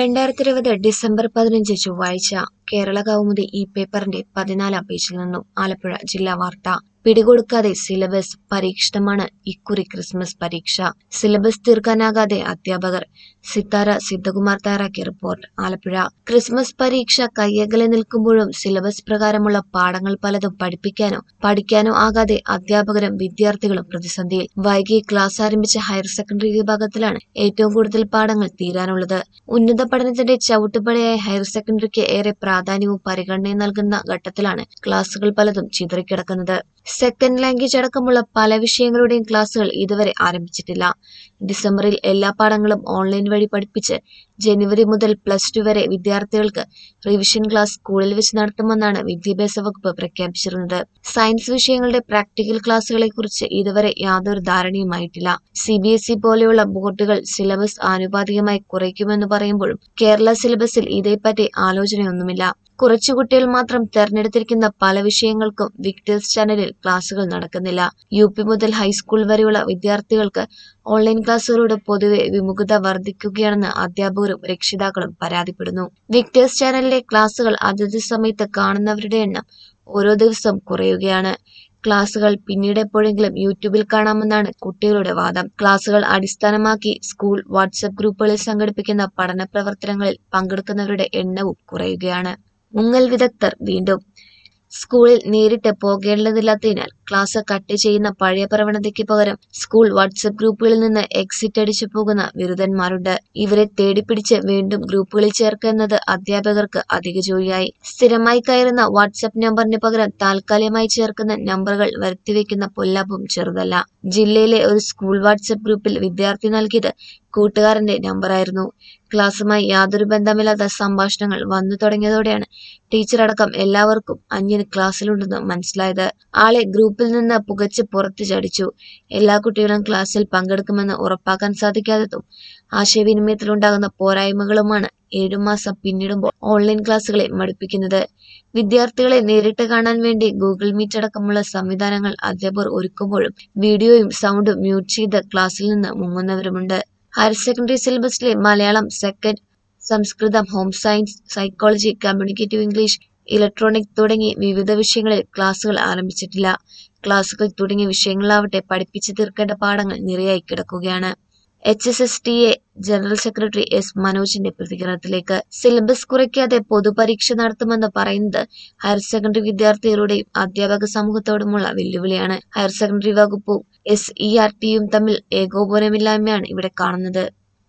രണ്ടായിരത്തി ഇരുപത് ഡിസംബർ പതിനഞ്ച് ചൊവ്വാഴ്ച കേരള കൗമുദി ഈ പേപ്പറിന്റെ പതിനാലാം പേജിൽ നിന്നും ആലപ്പുഴ ജില്ലാ വാർത്ത പിടികൊടുക്കാതെ സിലബസ് പരീക്ഷിതമാണ് ഇക്കുറി ക്രിസ്മസ് പരീക്ഷ സിലബസ് തീർക്കാനാകാതെ അധ്യാപകർ സിത്താര സിദ്ധകുമാർ തയ്യാറാക്കിയ റിപ്പോർട്ട് ആലപ്പുഴ ക്രിസ്മസ് പരീക്ഷ കയ്യകലെ നിൽക്കുമ്പോഴും സിലബസ് പ്രകാരമുള്ള പാഠങ്ങൾ പലതും പഠിപ്പിക്കാനോ പഠിക്കാനോ ആകാതെ അധ്യാപകരും വിദ്യാർത്ഥികളും പ്രതിസന്ധിയിൽ വൈകി ക്ലാസ് ആരംഭിച്ച ഹയർ സെക്കൻഡറി വിഭാഗത്തിലാണ് ഏറ്റവും കൂടുതൽ പാഠങ്ങൾ തീരാനുള്ളത് ഉന്നത പഠനത്തിന്റെ ചവിട്ടുപടിയായ ഹയർ സെക്കൻഡറിക്ക് ഏറെ പ്രാധാന്യവും പരിഗണനയും നൽകുന്ന ഘട്ടത്തിലാണ് ക്ലാസുകൾ പലതും ചിതറിക്കിടക്കുന്നത് സെക്കൻഡ് ലാംഗ്വേജ് അടക്കമുള്ള പല വിഷയങ്ങളുടെയും ക്ലാസുകൾ ഇതുവരെ ആരംഭിച്ചിട്ടില്ല ഡിസംബറിൽ എല്ലാ പാഠങ്ങളും ഓൺലൈൻ വഴി പഠിപ്പിച്ച് ജനുവരി മുതൽ പ്ലസ് ടു വരെ വിദ്യാർത്ഥികൾക്ക് റിവിഷൻ ക്ലാസ് സ്കൂളിൽ വെച്ച് നടത്തുമെന്നാണ് വിദ്യാഭ്യാസ വകുപ്പ് പ്രഖ്യാപിച്ചിരുന്നത് സയൻസ് വിഷയങ്ങളുടെ പ്രാക്ടിക്കൽ ക്ലാസുകളെ കുറിച്ച് ഇതുവരെ യാതൊരു ധാരണയുമായിട്ടില്ല സി ബി എസ് ഇ പോലെയുള്ള ബോർഡുകൾ സിലബസ് ആനുപാതികമായി കുറയ്ക്കുമെന്ന് പറയുമ്പോഴും കേരള സിലബസിൽ ഇതേപ്പറ്റി ആലോചനയൊന്നുമില്ല കുറച്ചു കുട്ടികൾ മാത്രം തെരഞ്ഞെടുത്തിരിക്കുന്ന പല വിഷയങ്ങൾക്കും വിക്ടേഴ്സ് ചാനലിൽ ക്ലാസുകൾ നടക്കുന്നില്ല യു പി മുതൽ ഹൈസ്കൂൾ വരെയുള്ള വിദ്യാർത്ഥികൾക്ക് ഓൺലൈൻ ക്ലാസുകളോട് പൊതുവെ വിമുഖത വർദ്ധിക്കുകയാണെന്ന് അധ്യാപകരും രക്ഷിതാക്കളും പരാതിപ്പെടുന്നു വിക്ടേഴ്സ് ചാനലിലെ ക്ലാസുകൾ അതത് സമയത്ത് കാണുന്നവരുടെ എണ്ണം ഓരോ ദിവസം കുറയുകയാണ് ക്ലാസുകൾ പിന്നീട് എപ്പോഴെങ്കിലും യൂട്യൂബിൽ കാണാമെന്നാണ് കുട്ടികളുടെ വാദം ക്ലാസുകൾ അടിസ്ഥാനമാക്കി സ്കൂൾ വാട്സപ്പ് ഗ്രൂപ്പുകളിൽ സംഘടിപ്പിക്കുന്ന പഠന പ്രവർത്തനങ്ങളിൽ പങ്കെടുക്കുന്നവരുടെ എണ്ണവും കുറയുകയാണ് മുങ്ങൽ വിദഗ്ധർ വീണ്ടും സ്കൂളിൽ നേരിട്ട് പോകേണ്ടതില്ലാത്തതിനാൽ ക്ലാസ് കട്ട് ചെയ്യുന്ന പഴയ പ്രവണതയ്ക്ക് പകരം സ്കൂൾ വാട്സപ്പ് ഗ്രൂപ്പുകളിൽ നിന്ന് എക്സിറ്റ് അടിച്ചു പോകുന്ന ബിരുദന്മാരുണ്ട് ഇവരെ തേടിപ്പിടിച്ച് വീണ്ടും ഗ്രൂപ്പുകളിൽ ചേർക്കുക എന്നത് അധ്യാപകർക്ക് അധിക ജോലിയായി സ്ഥിരമായി കയറുന്ന വാട്സപ്പ് നമ്പറിന് പകരം താൽക്കാലികമായി ചേർക്കുന്ന നമ്പറുകൾ വരുത്തിവെക്കുന്ന പൊല്ലാപ്പും ചെറുതല്ല ജില്ലയിലെ ഒരു സ്കൂൾ വാട്സപ്പ് ഗ്രൂപ്പിൽ വിദ്യാർത്ഥി നൽകിയത് കൂട്ടുകാരന്റെ നമ്പറായിരുന്നു ക്ലാസ്സുമായി യാതൊരു ബന്ധമില്ലാത്ത സംഭാഷണങ്ങൾ വന്നു തുടങ്ങിയതോടെയാണ് ടീച്ചറടക്കം എല്ലാവർക്കും അന്യന് ക്ലാസ്സിലുണ്ടെന്ന് മനസ്സിലായത് ആളെ ഗ്രൂപ്പിൽ നിന്ന് പുകച്ച് പുറത്തു ചടിച്ചു എല്ലാ കുട്ടികളും ക്ലാസ്സിൽ പങ്കെടുക്കുമെന്ന് ഉറപ്പാക്കാൻ സാധിക്കാത്തതും ആശയവിനിമയത്തിലുണ്ടാകുന്ന പോരായ്മകളുമാണ് ഏഴുമാസം പിന്നിടുമ്പോൾ ഓൺലൈൻ ക്ലാസ്സുകളെ മടുപ്പിക്കുന്നത് വിദ്യാർത്ഥികളെ നേരിട്ട് കാണാൻ വേണ്ടി ഗൂഗിൾ മീറ്റ് അടക്കമുള്ള സംവിധാനങ്ങൾ അധ്യാപകർ ഒരുക്കുമ്പോഴും വീഡിയോയും സൗണ്ടും മ്യൂട്ട് ചെയ്ത് ക്ലാസ്സിൽ നിന്ന് മുങ്ങുന്നവരുമുണ്ട് ഹയർ സെക്കൻഡറി സിലബസിലെ Malayalam second Samskritam home science psychology communicative English electronic തുടങ്ങി വിവിധ വിഷയങ്ങളിൽ ക്ലാസുകൾ ആരംഭിച്ചിട്ടില്ല ക്ലാസുകൾ തുടങ്ങിയ വിഷയങ്ങളാവട്ടെ പഠിപ്പിച്ചു തീർക്കേണ്ട പാഠങ്ങൾ നിറയായി കിടക്കുകയാണ് H S S T A general secretary S മനോജിന്റെ പ്രതികരണത്തിലേക്ക് സിലബസ് കുറയ്ക്കാതെ പൊതുപരീക്ഷ നടത്തുമെന്ന് പറയുന്നത് ഹയർ സെക്കൻഡറി വിദ്യാർത്ഥികളുടെയും അധ്യാപക സമൂഹത്തോടുമുള്ള വെല്ലുവിളിയാണ് ഹയർ സെക്കൻഡറി വകുപ്പും എസ് ഇ ആർ ടിയും തമ്മിൽ ഏകോപനമില്ലായ്മയാണ് ഇവിടെ കാണുന്നത്